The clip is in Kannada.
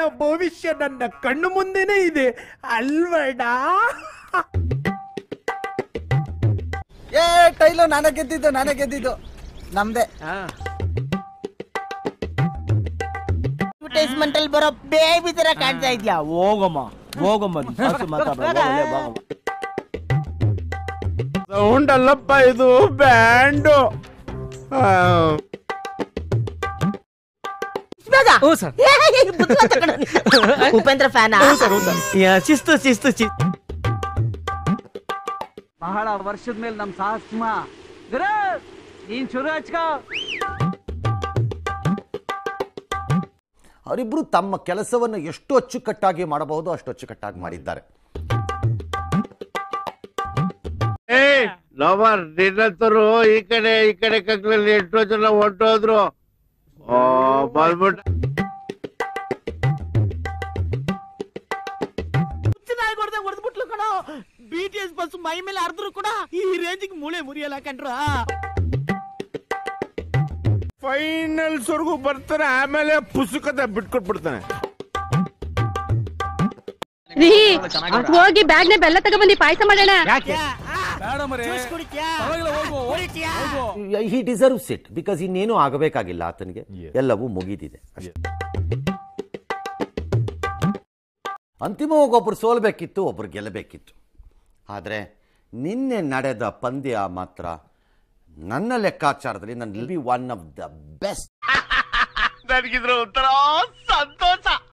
ಭವಿಷ್ಯ ನನ್ನ ಕಣ್ಣು ಮುಂದೆನೇ ಇದೆ ಅಲ್ವಡ ಏ ಟೈಲು ನಾನೇ ಗೆದ್ದಿದ್ದು ನಾನೇ ಗೆದ್ದಿದ್ದು ನಮ್ದೆ ಅಡ್ವರ್ಟೈಸ್ಮೆಂಟ್ ಅಲ್ಲಿ ಬರೋ ಬೇಬಿ ತರ ಕಾಣ್ತಾ ಇದ್ಯಾ ಹೋಗಮ್ಮ ಹೋಗಮ್ಮ ನೀನ್ ಜಾಸ್ತಿ ಮಾತಾಡ್ಬೇಡ, ಹೋಗಲೇ, ಹೋಗಮ್ಮ. ಸೌಂಡ್ ಅಲ್ಲಪ್ಪ ಇದು ಬ್ಯಾಂಡು ಬೇಗ. ಹ್ಞೂ ಸರ್ ಏ, ಏ, ಬುದ್ಧಿವಂತ ಕಣೋ ನೀನು. ಉಪೇಂದ್ರ ಫ್ಯಾನ್ ಯಾ, ಶಿಸ್ತು ಶಿಸ್ತು ಶಿ ಬಹಳ ವರ್ಷದ ಮೇಲೆ ನಮ್ ಸಾಹಸ್ಮ ನೀನ್ ಶುರು ಹಚ್ಕೋ ಅವರಿಬ್ಬರು ತಮ್ಮ ಕೆಲಸವನ್ನು ಎಷ್ಟು ಅಚ್ಚುಕಟ್ಟಾಗಿ ಮಾಡಬಹುದು ಅಷ್ಟು ಅಚ್ಚುಕಟ್ಟಾಗಿ ಮಾಡಿದ್ದಾರೆ ಏ ಲವರ್ ನಿನ್ನಂತರು ಈ ಕಡೆ ಈ ಕಡೆ ಕಗ್ಲಲ್ಲಿ ಎಷ್ಟೋ ಜನ ಹೊಂಟೋದ್ರು ಓ ಬಂದ್ಬಿಟ್ಟು ಹೊಡೆದ್ಬಿಟ್ಲು ಕಣೋ ಬಿ ಟಿ ಎಸ್ ಬಸ್ ಮೈ ಮೇಲೆ ಹರಿದ್ರು ಕೂಡ ಈ ರೇಂಜಿಗೆ ಮೂಳೆ ಮುರಿಯಲ್ಲ ಕಣ್ರ ಫೈನಲ್ಸ್ ವರ್ಗು ಬರ್ತಾನೆ ಆಮೇಲೆ ಪುಸ್ತಕದ ಬಿಟ್ಕೊಟ್ಬಿಡ್ತಾನೆ ರೀ ಅದ್ ಹೋಗಿ ಬ್ಯಾಗ್ನ ಬೆಲ್ಲ ತಗೊಬಂದಿ ಪಾಯಸ ಮಾಡೋಣ ಹಿ ಡಿಸರ್ವ್ಸ್ ಇಟ್ ಬಿಕಾಸ್ ಇನ್ನೇನು ಆಗಬೇಕಾಗಿಲ್ಲ ಆತನಿಗೆ ಎಲ್ಲವೂ ಮುಗಿದಿದೆ ಅಷ್ಟೇ. ಅಂತಿಮವಾಗಿ ಒಬ್ರು ಸೋಲ್ಬೇಕಿತ್ತು ಒಬ್ರು ಗೆಲ್ಲಬೇಕಿತ್ತು ಆದರೆ ನಿನ್ನೆ ನಡೆದ ಪಂದ್ಯ ಮಾತ್ರ ನನ್ನ ಲೆಕ್ಕಾಚಾರದಲ್ಲಿ ನನ್ನ be one of the best ನನಗಿದ್ರ ಒಂಥರ ಸಂತೋಷ